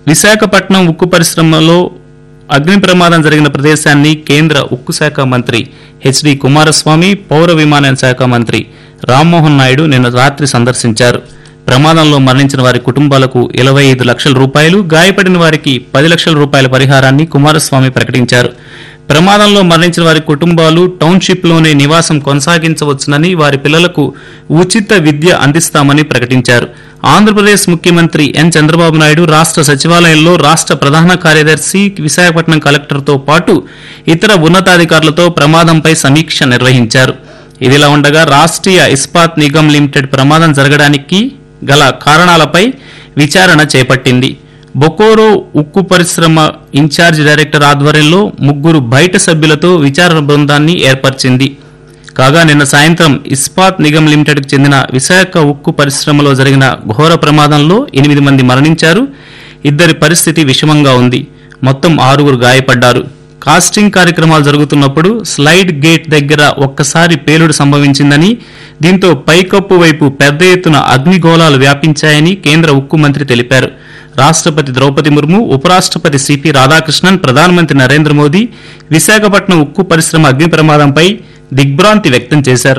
విశాఖపట్నం ఉక్కు పరిశ్రమలో అగ్ని ప్రమాదం జరిగిన ప్రదేశాన్ని కేంద్ర ఉక్కు శాఖ మంత్రి హెచ్డి కుమారస్వామి పౌర విమానయాన శాఖ మంత్రి రామ్మోహన్ నాయుడు నిన్న రాత్రి సందర్శించారు ప్రమాదంలో మరణించిన వారి కుటుంబాలకు ఇరవై ఐదు లక్షల రూపాయలు గాయపడిన వారికి పది లక్షల రూపాయల పరిహారాన్ని కుమారస్వామి ప్రకటించారు ప్రమాదంలో మరణించిన వారి కుటుంబాలు టౌన్షిప్లోనే నివాసం కొనసాగించవచ్చునని వారి పిల్లలకు ఉచిత విద్య అందిస్తామని ప్రకటించారు ఆంధ్రప్రదేశ్ ముఖ్యమంత్రి ఎన్ చంద్రబాబు నాయుడు రాష్ట్ర సచివాలయంలో రాష్ట్ర ప్రధాన కార్యదర్శి విశాఖపట్నం కలెక్టర్తో పాటు ఇతర ఉన్నతాధికారులతో ప్రమాదంపై సమీక్ష నిర్వహించారు ఇదిలా ఉండగా రాష్ట్రీయ ఇస్పాత్ నిగమ్ లిమిటెడ్ ప్రమాదం జరగడానికి గల కారణాలపై విచారణ చేపట్టింది బొకోరో ఉక్కు పరిశ్రమ ఇన్ఛార్జ్ డైరెక్టర్ ఆధ్వర్యంలో ముగ్గురు బయట సభ్యులతో విచారణ బృందాన్ని ఏర్పరిచింది కాగా నిన్న సాయంత్రం ఇస్పాత్ నిగమ్ లిమిటెడ్కు చెందిన విశాఖ ఉక్కు పరిశ్రమలో జరిగిన ఘోర ప్రమాదంలో ఎనిమిది మంది మరణించారు ఇద్దరి పరిస్థితి విషమంగా ఉంది మొత్తం ఆరుగురు గాయపడ్డారు కాస్టింగ్ కార్యక్రమాలు జరుగుతున్నప్పుడు స్లైడ్ గేట్ దగ్గర ఒక్కసారి పేలుడు సంభవించిందని దీంతో పైకప్పు వైపు పెద్ద ఎత్తున అగ్నిగోళాలు వ్యాపించాయని కేంద్ర ఉక్కు మంత్రి తెలిపారు రాష్ట్రపతి ద్రౌపది ముర్ము ఉపరాష్ట్రపతి సిపి రాధాకృష్ణన్ ప్రధానమంత్రి నరేంద్ర మోదీ విశాఖపట్నం ఉక్కు పరిశ్రమ అగ్ని ప్రమాదంపై దిగ్భ్రాంతి వ్యక్తం చేశారు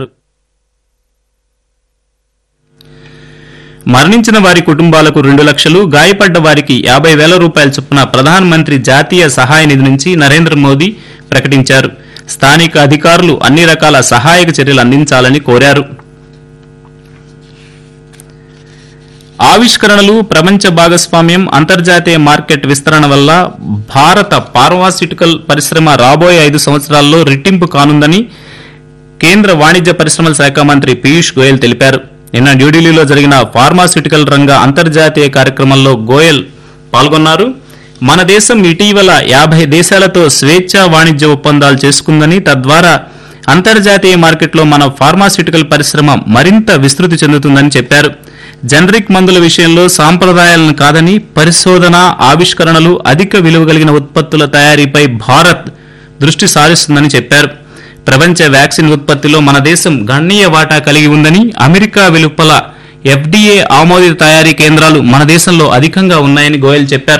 మరణించిన వారి కుటుంబాలకు రెండు లక్షలు గాయపడ్డ వారికి యాభై వేల రూపాయల చొప్పున ప్రధానమంత్రి జాతీయ సహాయ నిధి నుంచి నరేంద్ర మోదీ ప్రకటించారు స్థానిక అధికారులు అన్ని రకాల సహాయక చర్యలు అందించాలని కోరారు ఆవిష్కరణలు ప్రపంచ భాగస్వామ్యం అంతర్జాతీయ మార్కెట్ విస్తరణ వల్ల భారత ఫార్మాస్యూటికల్ పరిశ్రమ రాబోయే ఐదు సంవత్సరాల్లో రెట్టింపు కానుందని కేంద్ర వాణిజ్య పరిశ్రమల శాఖ మంత్రి పీయూష్ గోయల్ తెలిపారు నిన్న న్యూఢిల్లీలో జరిగిన ఫార్మాస్యూటికల్ రంగ అంతర్జాతీయ కార్యక్రమంలో గోయల్ పాల్గొన్నారు మన దేశం ఇటీవల యాభై దేశాలతో స్వేచ్ఛా వాణిజ్య ఒప్పందాలు చేసుకుందని తద్వారా అంతర్జాతీయ మార్కెట్లో మన ఫార్మాస్యూటికల్ పరిశ్రమ మరింత విస్తృతి చెందుతుందని చెప్పారు జనరిక్ మందుల విషయంలో సాంప్రదాయాలను కాదని పరిశోధన ఆవిష్కరణలు అధిక విలువ కలిగిన ఉత్పత్తుల తయారీపై భారత్ దృష్టి సారిస్తుందని చెప్పారు ప్రపంచ వ్యాక్సిన్ ఉత్పత్తిలో మన దేశం గణనీయ వాటా కలిగి ఉందని అమెరికా వెలుపల ఎఫ్డీఏ ఆమోదిత తయారీ కేంద్రాలు మన దేశంలో అధికంగా ఉన్నాయని గోయల్ చెప్పారు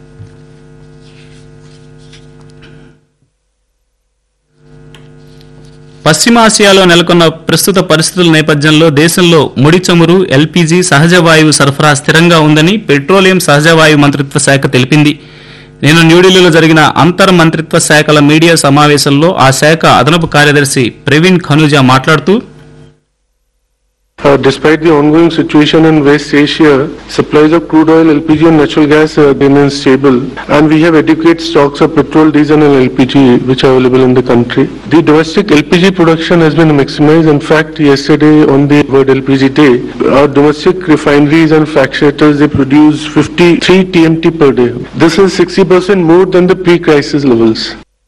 పశ్చిమాసియాలో నెలకొన్న ప్రస్తుత పరిస్థితుల నేపథ్యంలో దేశంలో ముడి చమురు ఎల్పీజీ సహజ వాయువు సరఫరా స్థిరంగా ఉందని పెట్రోలియం సహజ వాయువు మంత్రిత్వ శాఖ తెలిపింది నిన్న న్యూఢిల్లీలో జరిగిన అంతర్ మంత్రిత్వ శాఖల మీడియా సమావేశంలో ఆ శాఖ అదనపు కార్యదర్శి ప్రవీణ్ ఖనుజా మాట్లాడుతూ Uh, despite the ongoing situation in West Asia, supplies of crude oil, LPG and natural gas uh, remain stable and we have adequate stocks of petrol, diesel and LPG which are available in the country. The domestic LPG production has been maximized. In fact, yesterday on the World LPG Day, our domestic refineries and fractionators, they produce 53 TMT per day. This is 60% more than the pre-crisis levels.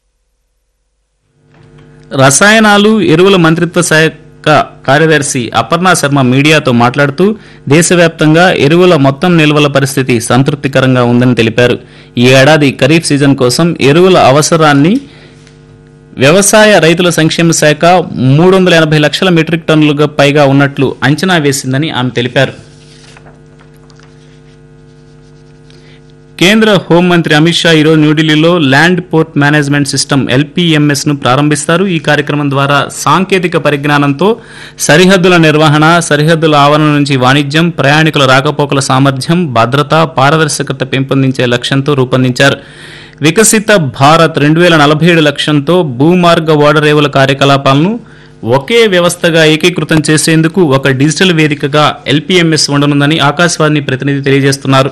రసాయనాలు ఎరువుల మంత్రిత్వ శాఖ కార్యదర్శి అపర్ణ శర్మ మీడియాతో మాట్లాడుతూ దేశవ్యాప్తంగా ఎరువుల మొత్తం నిల్వల పరిస్థితి సంతృప్తికరంగా ఉందని తెలిపారు ఈ ఏడాది ఖరీఫ్ సీజన్ కోసం ఎరువుల అవసరాన్ని వ్యవసాయ రైతుల సంక్షేమ శాఖ మూడు వందల ఎనభై లక్షల మెట్రిక్ టన్నులుగా పైగా ఉన్నట్లు అంచనా వేసిందని ఆమె తెలిపారు కేంద్ర హోంమంత్రి అమిత్ షా ఈరోజు న్యూఢిల్లీలో land port management system LPMS ను ప్రారంభిస్తారు ఈ కార్యక్రమం ద్వారా సాంకేతిక పరిజ్ఞానంతో సరిహద్దుల నిర్వహణ సరిహద్దుల ఆవరణ నుంచి వాణిజ్యం ప్రయాణికుల రాకపోకల సామర్థ్యం భద్రత పారదర్శకత పెంపొందించే లక్ష్యంతో రూపొందించారు వికసిత భారత్ రెండు వేల నలభై ఏడు లక్ష్యంతో భూమార్గ ఓడరేవుల కార్యకలాపాలను ఒకే వ్యవస్థగా ఏకీకృతం చేసేందుకు ఒక డిజిటల్ వేదికగా ఎల్పీఎంఎస్ ఉండనుందని ఆకాశవాణి ప్రతినిధి తెలియజేస్తున్నారు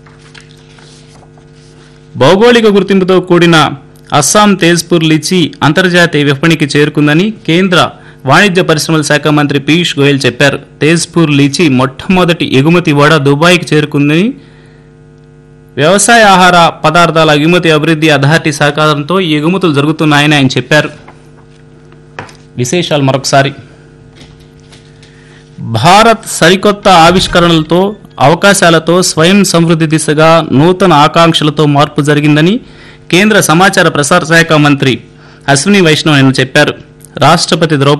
భౌగోళిక గుర్తింపుతో కూడిన అస్సాం తేజ్పూర్ లిచి అంతర్జాతీయ విపణికి చేరుకుందని కేంద్ర వాణిజ్య పరిశ్రమల శాఖ మంత్రి పీయూష్ గోయల్ చెప్పారు తేజ్పూర్ లిచి మొట్టమొదటి ఎగుమతి ఓడ దుబాయ్కి చేరుకుందని వ్యవసాయ ఆహార పదార్థాల ఎగుమతి అభివృద్ధి అథారిటీ సహకారంతో ఈ ఎగుమతులు జరుగుతున్నాయని ఆయన చెప్పారు విశేషాలు మరొకసారి భారత్ సరికొత్త ఆవిష్కరణలతో అవకాశాలతో స్వయం సమృద్ధి దిశగా నూతన ఆకాంక్షలతో మార్పు జరిగిందని కేంద్ర సమాచార ప్రసార శాఖ మంత్రి అశ్విని వైష్ణవ్ నిన్న చెప్పారు రాష్ట్రపతి ద్రౌపది